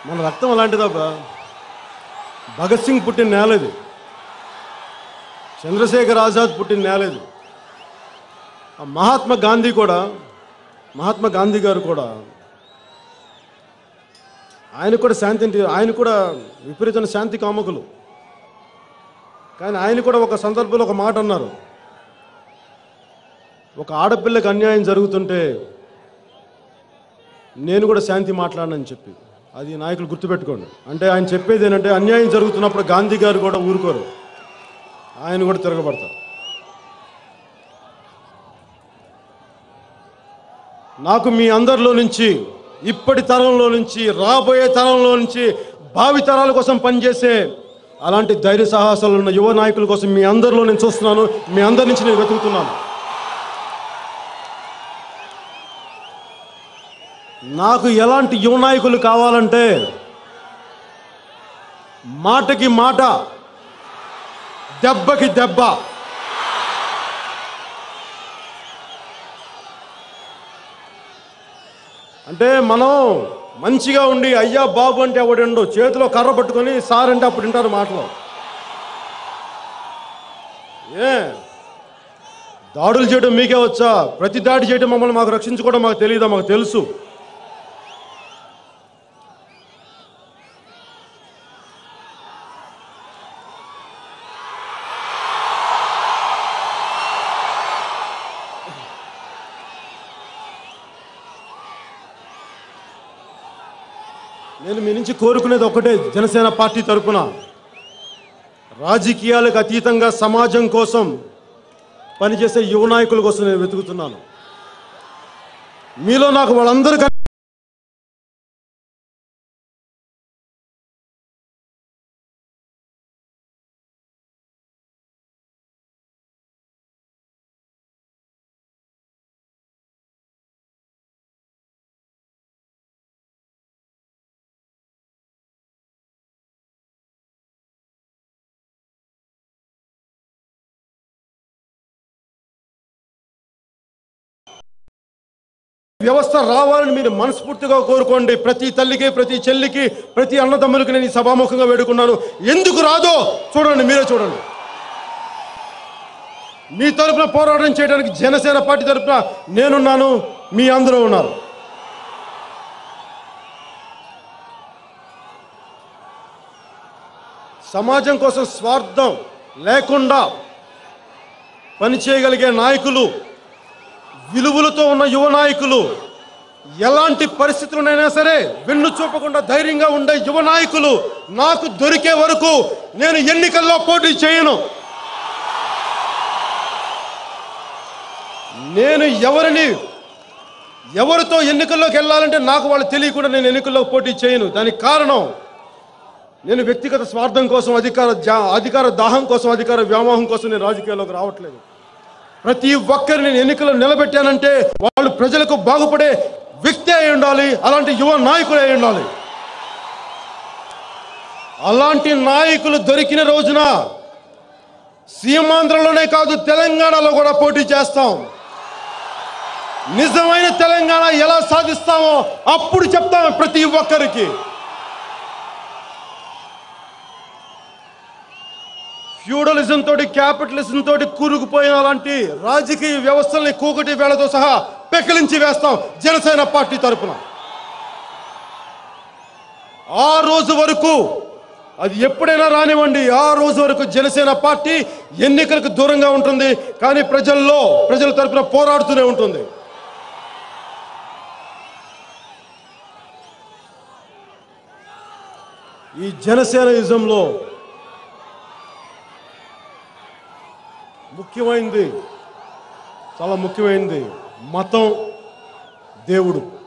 మన రక్తం అలాంటిదబ్బా భగత్ సింగ్ పుట్టిన నేల ఇది చంద్రశేఖర్ ఆజాద్ పుట్టిన నేల ఇది ఆ మహాత్మా గాంధీ కూడా మహాత్మా గాంధీ గారు కూడా ఆయన కూడా శాంతి ఆయన కూడా విపరీతమైన శాంతి కామకులు కానీ ఆయన కూడా ఒక సందర్భంలో ఒక మాట అన్నారు ఒక ఆడపిల్లకి అన్యాయం జరుగుతుంటే నేను కూడా శాంతి మాట్లాడనని చెప్పి అది నాయకులు గుర్తుపెట్టుకోండి అంటే ఆయన చెప్పేది ఏంటంటే అన్యాయం జరుగుతున్నప్పుడు గాంధీ గారు కూడా ఊరుకోరు ఆయన కూడా తిరగబడతారు నాకు మీ అందరిలో నుంచి ఇప్పటి తరంలో నుంచి రాబోయే తరంలో నుంచి భావి తరాల కోసం పనిచేసే అలాంటి ధైర్య సాహసాలు ఉన్న యువ నాయకుల కోసం మీ అందరిలో నేను చూస్తున్నాను మీ అందరి నుంచి నేను వెతుకుతున్నాను నాకు ఎలాంటి యువ నాయకులు కావాలంటే మాటకి మాట దెబ్బకి దెబ్బ అంటే మనం మంచిగా ఉండి అయ్యా బాబు అంటే ఒకడు చేతిలో కర్ర పట్టుకొని సార్ అంటే అప్పుడు వింటారు మాటలు ఏ దాడులు చేయడం మీకే వచ్చా ప్రతి దాడి చేయడం మమ్మల్ని మాకు రక్షించుకోవడం మాకు తెలియదా మాకు తెలుసు నేను మీ నుంచి కోరుకునేది ఒకటే జనసేన పార్టీ తరపున రాజకీయాలకు అతీతంగా సమాజం కోసం పనిచేసే యువ నాయకుల కోసం నేను వెతుకుతున్నాను మీలో నాకు వాళ్ళందరూ కన్- వ్యవస్థ రావాలని మీరు మనస్ఫూర్తిగా కోరుకోండి ప్రతి తల్లికి ప్రతి చెల్లికి ప్రతి అన్నదమ్ములకి నేను ఈ సభాముఖంగా వేడుకున్నాను ఎందుకు రాదో చూడండి మీరే చూడండి మీ తరపున పోరాటం చేయడానికి జనసేన పార్టీ తరపున నేనున్నాను మీ అందరూ ఉన్నారు సమాజం కోసం స్వార్థం లేకుండా పనిచేయగలిగే నాయకులు విలువలతో ఉన్న యువ నాయకులు ఎలాంటి పరిస్థితులనైనా సరే వెన్ను చూపకుండా ధైర్యంగా ఉండే యువ నాయకులు నాకు దొరికే వరకు నేను ఎన్నికల్లో పోటీ చేయను నేను ఎవరిని ఎవరితో ఎన్నికల్లోకి వెళ్ళాలంటే నాకు వాళ్ళు తెలియకుండా నేను ఎన్నికల్లో పోటీ చేయను దానికి కారణం నేను వ్యక్తిగత స్వార్థం కోసం అధికార జా- అధికార దాహం కోసం అధికార వ్యామోహం కోసం నేను రాజకీయాల్లోకి రావట్లేదు ప్రతి ఒక్కరిని నేను ఎన్నికల్లో నిలబెట్టానంటే వాళ్ళు ప్రజలకు బాగుపడే వ్యక్తి అయి ఉండాలి అలాంటి యువ నాయకుడు అయి ఉండాలి అలాంటి నాయకులు దొరికిన రోజున సీమాంధ్రలోనే కాదు తెలంగాణలో కూడా పోటీ చేస్తాం నిజమైన తెలంగాణ ఎలా సాధిస్తామో అప్పుడు చెప్తాం ప్రతి ఒక్కరికి ఫ్యూడలిజం తోటి క్యాపిటలిజం తోటి కూరుకుపోయిన అలాంటి రాజకీయ వ్యవస్థల్ని కూకటి వేళతో సహా పెకిలించి వేస్తాం జనసేన పార్టీ తరపున ఆ రోజు వరకు అది ఎప్పుడైనా రానివ్వండి ఆ రోజు వరకు జనసేన పార్టీ ఎన్నికలకు దూరంగా ఉంటుంది కానీ ప్రజల్లో ప్రజల తరపున పోరాడుతూనే ఉంటుంది ఈ జనసేన యుజంలో ముఖ్యమైనది చాలా ముఖ్యమైనది మతం దేవుడు